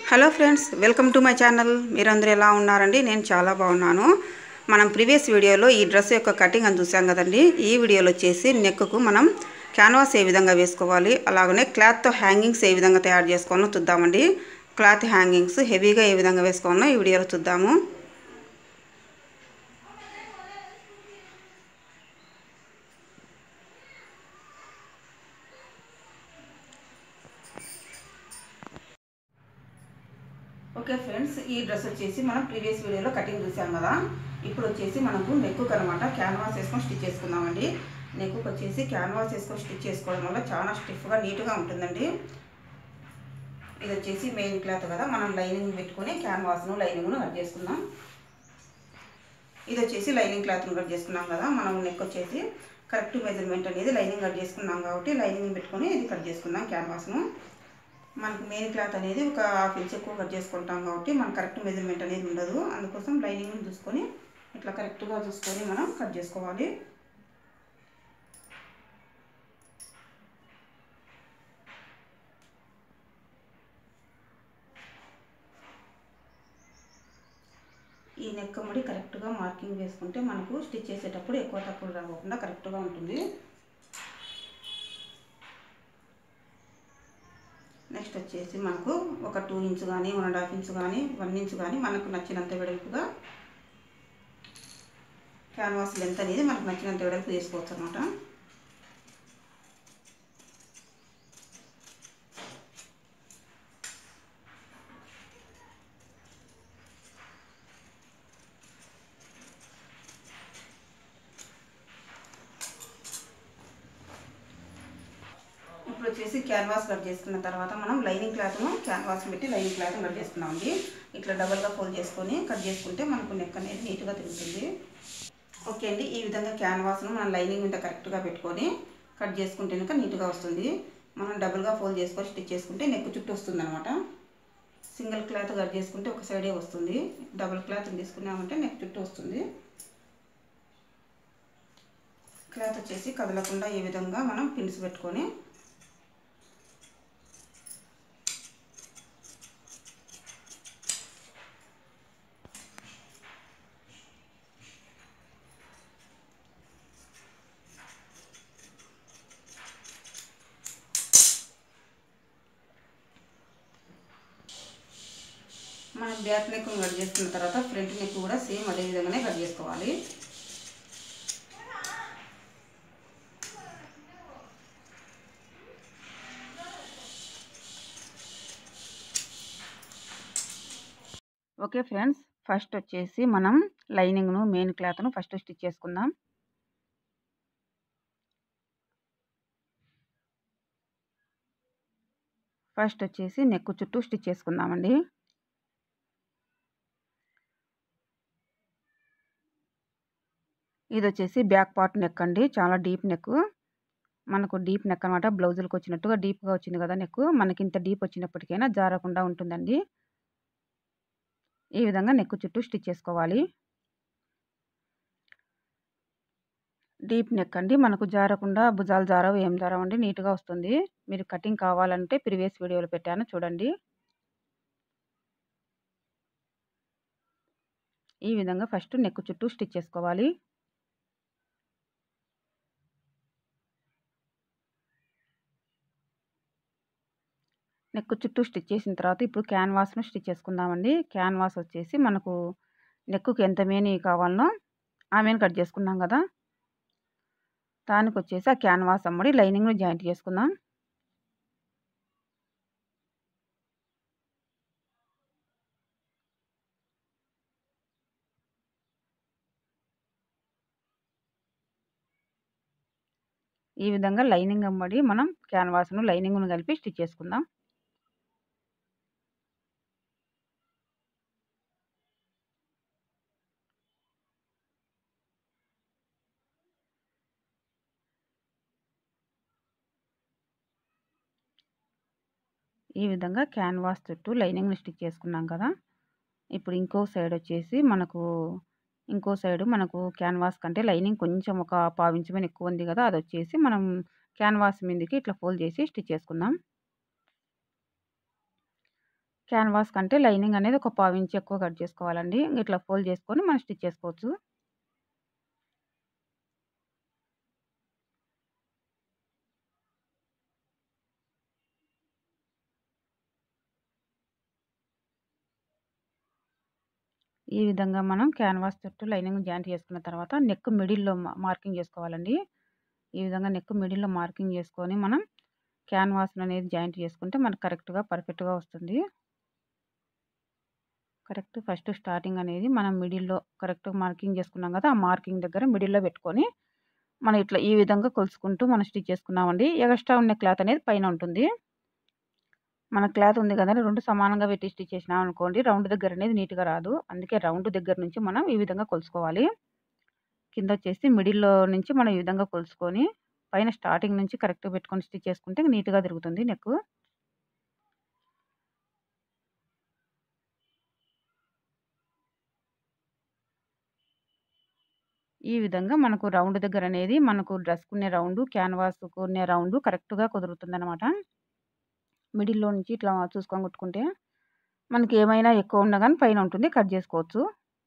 Hello friends welcome to my channel మీరందరూ ఎలా ఉన్నారండి నేను చాలా బాగున్నాను మనం ప్రీవియస్ వీడియోలో ఈ డ్రెస్ యొక్క కటింగ్ అని చూసాం కదండి ఈ వీడియోలో వచ్చేసి నెక్కు మనం క్యాన్వాస్ ఏ విధంగా వేసుకోవాలి అలాగనే క్లాత్తో హ్యాంగింగ్స్ ఏ విధంగా తయారు చేసుకోవాలో చూద్దామండి క్లాత్ హ్యాంగింగ్స్ హెవీగా ఏ విధంగా వేసుకోవాలో ఈ వీడియోలో చూద్దాము ఓకే ఫ్రెండ్స్ ఈ డ్రెస్ వచ్చేసి మనం ప్రీవియస్ వీడియోలో కటింగ్ చూసాం కదా ఇప్పుడు వచ్చేసి మనకు నెక్కుకు అనమాట క్యాన్వాస్ వేసుకొని స్టిచ్ చేసుకుందామండి నెక్కుకు వచ్చేసి క్యాన్వాస్ వేసుకొని స్టిచ్ చేసుకోవడం వల్ల చాలా స్టిఫ్గా నీట్గా ఉంటుందండి ఇది వచ్చేసి మెయిన్ క్లాత్ కదా మనం లైనింగ్ పెట్టుకొని క్యాన్వాస్ను లైనింగ్ను కట్ చేసుకుందాం ఇది వచ్చేసి లైనింగ్ క్లాత్ను కట్ చేసుకున్నాం కదా మనం నెక్ వచ్చేసి కరెక్ట్ మెజర్మెంట్ అనేది లైనింగ్ కట్ చేసుకున్నాం కాబట్టి లైనింగ్ పెట్టుకొని ఇది కట్ చేసుకుందాం క్యాన్వాస్ను మనకు మెయిన్ క్లాత్ అనేది ఒక హాఫ్ ఇంచ్ ఎక్కువ కట్ చేసుకుంటాం కాబట్టి మనకు కరెక్ట్ మెజర్మెంట్ అనేది ఉండదు అందుకోసం లైనింగ్ చూసుకొని ఇట్లా కరెక్ట్గా చూసుకొని మనం కట్ చేసుకోవాలి ఈ నెక్ ముడి కరెక్ట్గా మార్కింగ్ వేసుకుంటే మనకు స్టిచ్ చేసేటప్పుడు ఎక్కువ తక్కువ రాకుండా కరెక్ట్గా ఉంటుంది నెక్స్ట్ వచ్చేసి మనకు ఒక టూ ఇంచ్ కానీ వన్ అండ్ హాఫ్ ఇంచ్ కానీ వన్ ఇంచ్ కానీ మనకు నచ్చినంత వెడల్పుగా క్యాన్వాస్ లెంత్ అనేది మనకు నచ్చినంత వెడల్పు తీసుకోవచ్చు అనమాట ఇప్పుడు వచ్చేసి క్యాన్వాస్ కట్ చేసుకున్న తర్వాత మనం లైనింగ్ క్లాత్ను క్యాన్వాస్ పెట్టి లైనింగ్ క్లాత్ కట్ చేసుకున్నామండి ఇట్లా డబల్గా ఫోల్డ్ చేసుకొని కట్ చేసుకుంటే మనకు నెక్ అనేది నీట్గా తిరుగుతుంది ఓకే అండి ఈ విధంగా క్యాన్వాస్ను మనం లైనింగ్ మీద కరెక్ట్గా పెట్టుకొని కట్ చేసుకుంటే కనుక నీట్గా వస్తుంది మనం డబుల్గా ఫోల్డ్ చేసుకొని స్టిచ్ చేసుకుంటే నెక్ చుట్టూ వస్తుంది అనమాట సింగిల్ క్లాత్ కట్ చేసుకుంటే ఒక సైడే వస్తుంది డబుల్ క్లాత్ తీసుకున్నామంటే నెక్ చుట్టూ వస్తుంది క్లాత్ వచ్చేసి కదలకుండా ఈ విధంగా మనం పిన్స్ పెట్టుకొని మనం బ్యాక్ నెక్ కట్ చేసుకున్న తర్వాత ఫ్రంట్ నెక్ కూడా సేమ్ అదే విధంగానే కట్ చేసుకోవాలి ఓకే ఫ్రెండ్స్ ఫస్ట్ వచ్చేసి మనం లైనింగ్ను మెయిన్ క్లాత్ను ఫస్ట్ స్టిచ్ చేసుకుందాం ఫస్ట్ వచ్చేసి నెక్ చుట్టూ స్టిచ్ చేసుకుందామండి ఇది వచ్చేసి బ్యాక్ పార్ట్ నెక్ అండి చాలా డీప్ నెక్ మనకు డీప్ నెక్ అనమాట బ్లౌజులకు వచ్చినట్టుగా డీప్గా వచ్చింది కదా నెక్ మనకి ఇంత డీప్ వచ్చినప్పటికైనా జారకుండా ఉంటుందండి ఈ విధంగా నెక్ చుట్టూ స్టిచ్ చేసుకోవాలి డీప్ నెక్ అండి మనకు జారకుండా భుజాలు జారవు ఏం జారవండి నీట్గా వస్తుంది మీరు కటింగ్ కావాలంటే ప్రీవియస్ వీడియోలో పెట్టాను చూడండి ఈ విధంగా ఫస్ట్ నెక్ చుట్టూ స్టిచ్ చేసుకోవాలి నెక్ చుట్టూ స్టిచ్ చేసిన తర్వాత ఇప్పుడు క్యాన్వాస్ను స్టిచ్ చేసుకుందామండి క్యాన్వాస్ వచ్చేసి మనకు నెక్కు ఎంత మేని కావాలనో ఆమెను కట్ చేసుకున్నాం కదా దానికి వచ్చేసి ఆ క్యాన్వాస్ అమ్మడి లైనింగ్ను జాయింట్ చేసుకుందాం ఈ విధంగా లైనింగ్ అమ్మడి మనం క్యాన్వాస్ను లైనింగ్ను కలిపి స్టిచ్ చేసుకుందాం ఈ విధంగా క్యాన్వాస్ చుట్టూ లైనింగ్ని స్టిచ్ చేసుకున్నాం కదా ఇప్పుడు ఇంకో సైడ్ వచ్చేసి మనకు ఇంకో సైడ్ మనకు క్యాన్వాస్ కంటే లైనింగ్ కొంచెం ఒక పావించు మీద ఎక్కువ ఉంది కదా అది వచ్చేసి మనం క్యాన్వాస్ మీదకి ఇట్లా ఫోల్డ్ చేసి స్టిచ్ చేసుకుందాం క్యాన్వాస్ కంటే లైనింగ్ అనేది ఒక పావు ఇంచు ఎక్కువ కట్ చేసుకోవాలండి. ఇట్లా ఫోల్డ్ చేసుకొని మనం స్టిచ్ చేసుకోవచ్చు. ఈ విధంగా మనం క్యాన్వాస్ చుట్టూ లైనింగ్ జాయింట్ చేసుకున్న తర్వాత నెక్ మిడిల్‌లో మా మార్కింగ్ చేసుకోవాలండి. ఈ విధంగా నెక్ మిడిల్‌లో మార్కింగ్ చేసుకొని మనం క్యాన్వాస్‌ననేది జాయింట్ చేసుకుంటే మనకు కరెక్ట్‌గా, పర్ఫెక్ట్‌గా వస్తుంది. కరెక్ట్ ఫస్ట్ స్టార్టింగ్ అనేది మనం మిడిల్‌లో కరెక్ట్ మార్కింగ్ చేసుకున్నాం కదా! ఆ మార్కింగ్ దగ్గర మిడిల్‌లో పెట్టుకొని, మనం ఇట్లా ఈ విధంగా కొలుసుకుంటూ మనం స్టిచ్ చేసుకున్నామండి. ఎగస్ట్రా ఉన్న క్లాత్ అనేది పైన ఉంటుంది. మన క్లాత్ ఉంది కదండీ! 2 సమానంగా పెట్టి స్టిచ్ చేసినామనుకోండి రౌండ్ దగ్గర అనేది నీట్‌గా రాదు. అందుకే రౌండ్ దగ్గర నుంచి మనం ఈ విధంగా కొలుసుకోవాలి. కిందొచ్చేసి మిడిల్‌లో నుంచి మనం ఈ విధంగా కొలుసుకొని, పైన స్టార్టింగ్ నుంచి కరెక్ట్‌గా పెట్టుకొని స్టిచ్ చేసుకుంటే నీట్‌గా తిరుగుతుంది నెక్కు. ఈ విధంగా మనకు రౌండ్ దగ్గర అనేది మనకు డ్రెస్‌కునే రౌండు, క్యాన్వాస్‌కునే రౌండు కరెక్ట్‌గా కుదురుతుందనమాట. మిడిల్‌లో నుంచి ఇట్లా చూసుకొని కుట్టుకుంటే, మనకి ఏమైనా ఎక్కువ ఉన్నా గాని పైన ఉంటుంది కట్ చేసుకోవచ్చు.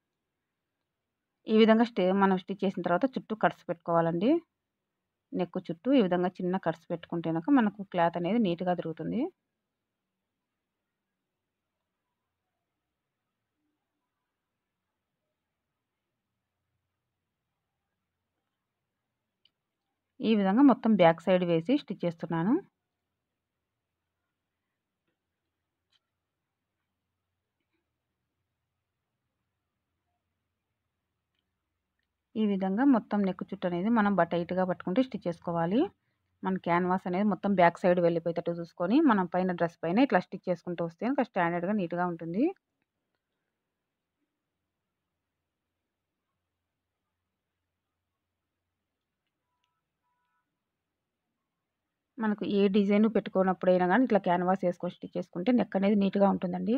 ఈ విధంగా స్టే మనం స్టిచ్ చేసిన తర్వాత చుట్టూ కట్స్ పెట్టుకోవాలండి. నెక్ చుట్టూ ఈ విధంగా చిన్న కట్స్ పెట్టుకుంటే గనక మనకు క్లాత్ అనేది నీట్‌గా తిరుగుతుంది. ఈ విధంగా మొత్తం బ్యాక్ సైడ్ వేసి స్టిచ్ చేస్తున్నాను. ఈ విధంగా మొత్తం నెక్ చుట్టూ అనేది మనం బ టైట్‌గా పట్టుకుంటూ స్టిచ్ చేసుకోవాలి. మన క్యాన్వాస్ అనేది మొత్తం బ్యాక్ సైడ్ వెళ్ళిపోయేటట్టు చూసుకొని, మనం పైన డ్రెస్ పైన ఇట్లా స్టిచ్ చేసుకుంటూ వస్తే గనక స్టాండర్డ్‌గా నీట్‌గా ఉంటుంది. మనకు ఏ డిజైన్ పెట్టుకోనప్పుడైనా గాని ఇట్లా క్యాన్వాస్ ఏసుకొని స్టిచ్ చేసుకుంటే నెక్ అనేది నీట్‌గా ఉంటుందండి.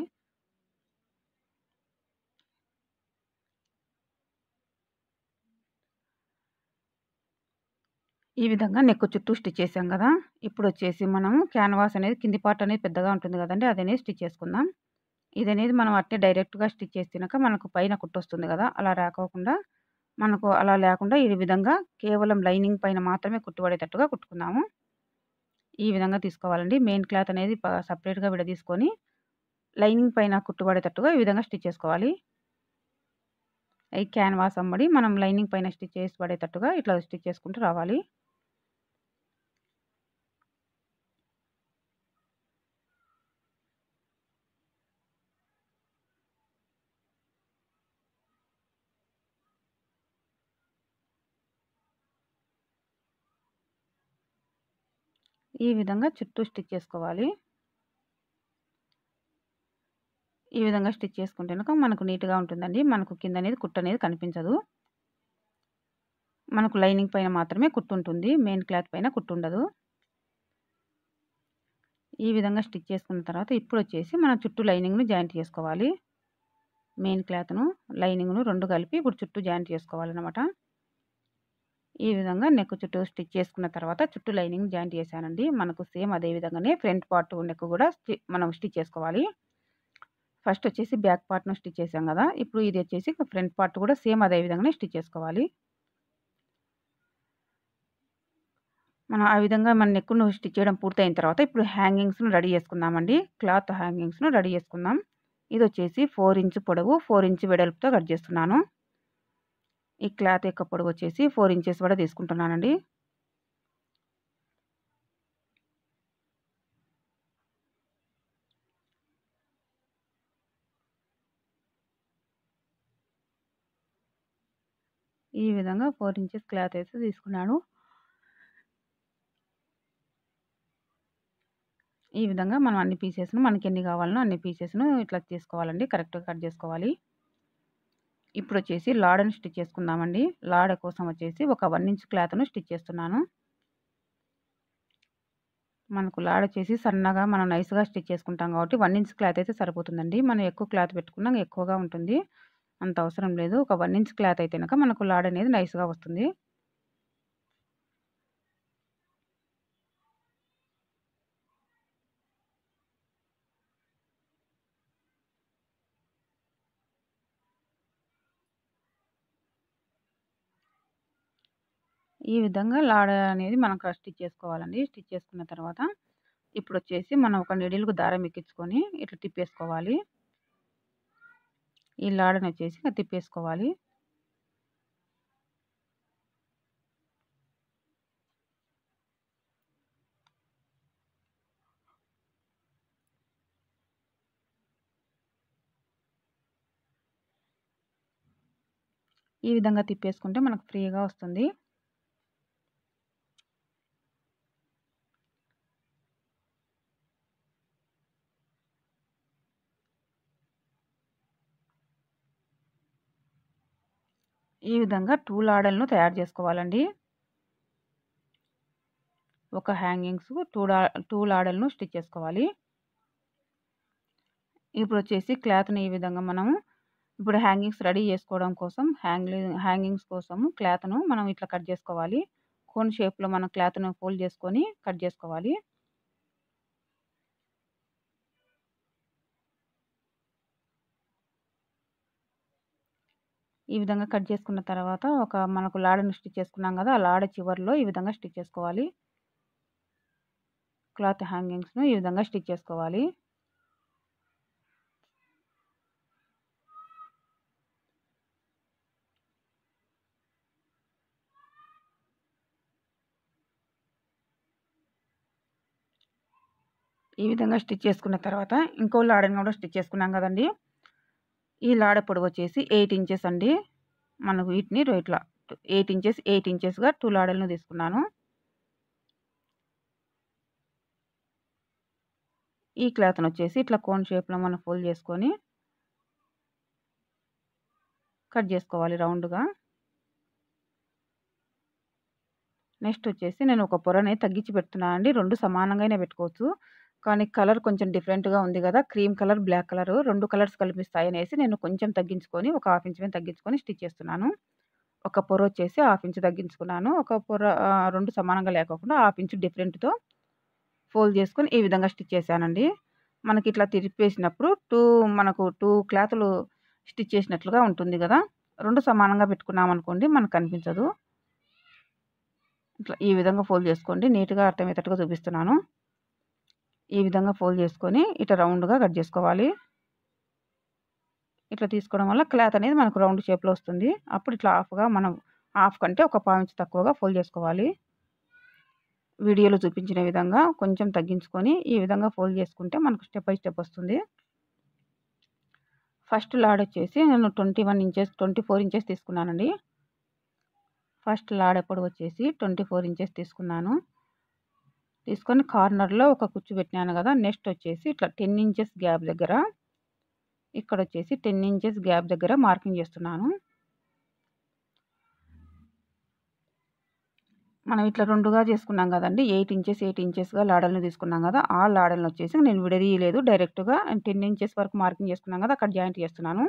ఈ విధంగా నెక్ చుట్టూ స్టిచ్ చేసాం గదా! ఇప్పుడొచ్చేసి మనము క్యాన్వాస్ అనేది కింది పార్ట్ అనేది పెద్దగా ఉంటుంది గదండీ! అదనేది స్టిచ్ చేసుకుందాం. ఇదనేది మనం అట్నే డైరెక్ట్‌గా స్టిచ్ చేసినాక మనకు పైన కుట్టొస్తుంది గదా! అలా రాకోకుండా మనకు అలా లేకుండా ఈ విధంగా కేవలం లైనింగ్ పైన మాత్రమే కుట్టు పడేటట్టుగా కుట్టుకుందాము. ఈ విధంగా తీసుకోవాలండి. మెయిన్ క్లాత్ అనేది ప సెపరేట్‌గా విడదీసుకొని, లైనింగ్ పైన కుట్టు పడేటట్టుగా ఈ విధంగా స్టిచ్ చేసుకోవాలి. ఈ క్యాన్వాస్ అమ్మడి మనం లైనింగ్ పైన స్టిచ్ చేసి పడేటట్టుగా ఇట్లా స్టిచ్ చేసుకుంటూ రావాలి. ఈ విధంగా చుట్టూ స్టిచ్ చేసుకోవాలి. ఈ విధంగా స్టిచ్ చేసుకుంటే గనక మనకు నీట్‌గా ఉంటుందండి. మనకు కిందనేది కుట్టనేది కనిపించదు. మనకు లైనింగ్ పైన మాత్రమే కుట్టుంటుంది. మెయిన్ క్లాత్ పైన కుట్టుండదు. ఈ విధంగా స్టిచ్ చేసుకున్న తర్వాత ఇప్పుడొచ్చేసి మనం చుట్టూ లైనింగ్‌ని జాయింట్ చేసుకోవాలి. మెయిన్ క్లాత్‌ను, లైనింగ్‌ను 2 కలిపి ఇప్పుడు చుట్టూ జాయింట్ చేసుకోవాలనమాట. ఈ విధంగా నెక్ చుట్టూ స్టిచ్ చేసుకున్న తర్వాత చుట్టూ లైనింగ్ జాయింట్ చేశానండి. మనకు సేమ్ అదే విధంగానే ఫ్రంట్ పార్ట్ నెక్ గూడా స్టి మనం స్టిచ్ చేసుకోవాలి. ఫస్ట్ వచ్చేసి బ్యాక్ పార్ట్‌ను స్టిచ్ చేసాం గదా! ఇప్పుడు ఇది వచ్చేసి ఫ్రంట్ పార్ట్ కూడా సేమ్ అదే విధంగానే స్టిచ్ చేసుకోవాలి. మనం ఆ విధంగా మన నెక్‌ను స్టిచ్ చేయడం పూర్తయిన తర్వాత ఇప్పుడు హ్యాంగింగ్స్‌ను రెడీ చేసుకుందామండి. క్లాత్ హ్యాంగింగ్స్‌ను రెడీ చేసుకుందాం. ఇదొచ్చేసి 4 ఇంచ్ పొడవు, 4 ఇంచ్ వెడల్పుతో కట్ చేస్తున్నాను. ఈ క్లాత్ యొక్క పొడవొచ్చేసి 4 ఇంచెస్ వడ తీసుకుంటున్నానండి. ఈ విధంగా 4 ఇంచెస్ క్లాత్ అయితే తీసుకున్నాను. ఈ విధంగా మనం అన్ని పీసెస్‌ను మనకెన్ని కావాలనో అన్ని పీసెస్‌ను ఇట్లా తీసుకోవాలండి. కరెక్ట్‌గా కట్ చేసుకోవాలి. ఇప్పుడొచ్చేసి లాడను స్టిచ్ చేసుకుందామండి. లాడ కోసం వచ్చేసి ఒక 1 ఇంచ్ క్లాత్‌ను స్టిచ్ చేస్తున్నాను. మనకు లాడొచ్చేసి సన్నగా మనం నైస్‌గా స్టిచ్ చేసుకుంటాం కాబట్టి 1 ఇంచ్ క్లాత్ అయితే సరిపోతుందండి. మనం ఎక్కువ క్లాత్ పెట్టుకున్నా ఎక్కువగా ఉంటుంది. అంత అవసరం లేదు. ఒక 1 ఇంచ్ క్లాత్ అయితే గనక మనకు లాడనేది నైస్‌గా వస్తుంది. ఈ విధంగా లాడ అనేది మనం అక్కడ స్టిచ్ చేసుకోవాలండి స్టిచ్ చేసుకున్న తర్వాత ఇప్పుడు వచ్చేసి మనం ఒక నిడిల్కు దారం ఎక్కించుకొని ఇట్లా తిప్పేసుకోవాలి ఈ లాడని వచ్చేసి ఇట్లా తిప్పేసుకోవాలి ఈ విధంగా తిప్పేసుకుంటే మనకు ఫ్రీగా వస్తుంది ఈ విధంగా టూ లాడలను తయారు చేసుకోవాలండి ఒక హ్యాంగింగ్స్ టూ డా టూ లాడలను స్టిచ్ చేసుకోవాలి ఇప్పుడు వచ్చేసి క్లాత్ని ఈ విధంగా మనము ఇప్పుడు హ్యాంగింగ్స్ రెడీ చేసుకోవడం కోసం హ్యాంగ్ హ్యాంగింగ్స్ కోసము క్లాత్ను మనం ఇట్లా కట్ చేసుకోవాలి కోన్ షేప్లో మనం క్లాత్ను ఫోల్డ్ చేసుకొని కట్ చేసుకోవాలి ఈ విధంగా కట్ చేసుకున్న తర్వాత ఒక మనకు లాడను స్టిచ్ చేసుకున్నాం కదా ఆ లాడ చివరిలో ఈ విధంగా స్టిచ్ చేసుకోవాలి క్లాత్ హ్యాంగింగ్స్ను ఈ విధంగా స్టిచ్ చేసుకోవాలి ఈ విధంగా స్టిచ్ చేసుకున్న తర్వాత ఇంకో లాడని కూడా స్టిచ్ చేసుకున్నాం కదండి ఈ లాడ పొడవు వచ్చేసి ఎయిట్ ఇంచెస్ అండి మనకు వీటిని ఇట్లా ఎయిట్ ఇంచెస్ ఎయిట్ ఇంచెస్గా టూ లాడలను తీసుకున్నాను ఈ క్లాత్ని వచ్చేసి ఇట్లా కోన్ షేప్లో మనం ఫోల్డ్ చేసుకొని కట్ చేసుకోవాలి రౌండ్గా నెక్స్ట్ వచ్చేసి నేను ఒక పొరని తగ్గించి పెడుతున్నాను అండి రెండు సమానంగానే పెట్టుకోవచ్చు కానీ కలర్ కొంచెం డిఫరెంట్గా ఉంది కదా క్రీమ్ కలర్ బ్లాక్ కలర్ రెండు కలర్స్ కల్పిస్తాయి అనేసి నేను కొంచెం తగ్గించుకొని ఒక హాఫ్ ఇంచ్ మీద తగ్గించుకొని స్టిచ్ చేస్తున్నాను ఒక పొర వచ్చేసి హాఫ్ ఇంచ్ తగ్గించుకున్నాను ఒక పొర రెండు సమానంగా లేకోకుండా హాఫ్ ఇంచ్ డిఫరెంట్తో ఫోల్డ్ చేసుకొని ఈ విధంగా స్టిచ్ చేశానండి మనకి ఇట్లా తిరిపేసినప్పుడు టూ మనకు టూ క్లాతులు స్టిచ్ చేసినట్లుగా ఉంటుంది కదా రెండు సమానంగా పెట్టుకున్నాం అనుకోండి మనకు కనిపించదు ఇట్లా ఈ విధంగా ఫోల్డ్ చేసుకోండి నీట్గా అర్థమయ్యేటట్టుగా చూపిస్తున్నాను ఈ విధంగా ఫోల్డ్ చేసుకొని ఇట్లా రౌండ్గా కట్ చేసుకోవాలి ఇట్లా తీసుకోవడం వల్ల క్లాత్ అనేది మనకు రౌండ్ షేప్లో వస్తుంది అప్పుడు ఇట్లా హాఫ్గా మనం హాఫ్ కంటే ఒక పావు ఇంచ్ తక్కువగా ఫోల్డ్ చేసుకోవాలి వీడియోలో చూపించిన విధంగా కొంచెం తగ్గించుకొని ఈ విధంగా ఫోల్డ్ చేసుకుంటే మనకు స్టెప్ బై స్టెప్ వస్తుంది ఫస్ట్ లాడ్ వచ్చేసి నేను twenty one inches twenty four inches తీసుకున్నానండి ఫస్ట్ లాడ్ ఎప్పుడు వచ్చేసి ట్వంటీ ఫోర్ ఇంచెస్ తీసుకున్నాను తీసుకొని కార్నర్లో ఒక కుచ్చు పెట్టినాను కదా నెక్స్ట్ వచ్చేసి ఇట్లా టెన్ ఇంచెస్ గ్యాప్ దగ్గర ఇక్కడ వచ్చేసి టెన్ ఇంచెస్ గ్యాప్ దగ్గర మార్కింగ్ చేస్తున్నాను మనం ఇట్లా రెండుగా చేసుకున్నాం కదండి ఎయిట్ ఇంచెస్ ఎయిట్ ఇంచెస్గా లాడల్ని తీసుకున్నాం కదా ఆ లాడల్ని వచ్చేసి నేను విడదీయలేదు డైరెక్ట్గా టెన్ ఇంచెస్ వరకు మార్కింగ్ చేసుకున్నాం కదా అక్కడ జాయింట్ చేస్తున్నాను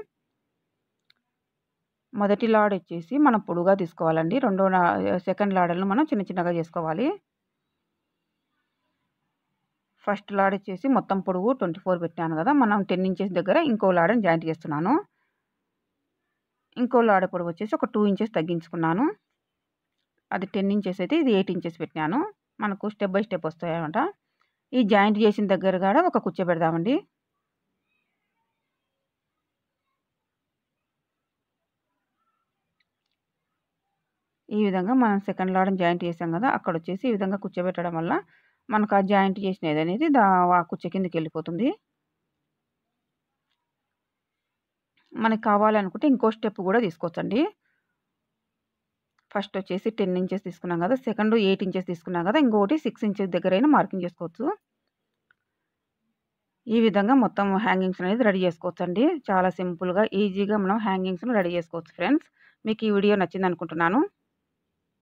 మొదటి లాడ్ వచ్చేసి మనం పొడుగా తీసుకోవాలండి రెండో సెకండ్ లాడల్ని మనం చిన్న చిన్నగా చేసుకోవాలి ఫస్ట్ లాడ్ వచ్చేసి మొత్తం పొడుగు ట్వంటీ ఫోర్ పెట్టాను కదా మనం టెన్ ఇంచెస్ దగ్గర ఇంకో లాడని జాయింట్ చేస్తున్నాను ఇంకో లాడ పొడవు వచ్చేసి ఒక టూ ఇంచెస్ తగ్గించుకున్నాను అది టెన్ ఇంచెస్ అయితే ఇది ఎయిట్ ఇంచెస్ పెట్టినాను మనకు స్టెప్ బై స్టెప్ వస్తాయి అనమాట ఈ జాయింట్ చేసిన దగ్గర కూడా ఒక కుచ్చ పెడదామండి ఈ విధంగా మనం సెకండ్ లాడని జాయింట్ చేసాం కదా అక్కడ వచ్చేసి ఈ విధంగా కూర్చోబెట్టడం వల్ల మనకు ఆ జాయింట్ చేసినది అనేది దా ఆ కుచ్చ కిందకి వెళ్ళిపోతుంది మనకి కావాలనుకుంటే ఇంకో స్టెప్ కూడా తీసుకోవచ్చండి ఫస్ట్ వచ్చేసి టెన్ ఇంచెస్ తీసుకున్నాం కదా సెకండ్ ఎయిట్ ఇంచెస్ తీసుకున్నాం కదా ఇంకొకటి సిక్స్ ఇంచెస్ దగ్గరైనా మార్కింగ్ చేసుకోవచ్చు ఈ విధంగా మొత్తం హ్యాంగింగ్స్ అనేది రెడీ చేసుకోవచ్చు అండి చాలా సింపుల్గా ఈజీగా మనం హ్యాంగింగ్స్ను రెడీ చేసుకోవచ్చు ఫ్రెండ్స్ మీకు ఈ వీడియో నచ్చింది అనుకుంటున్నాను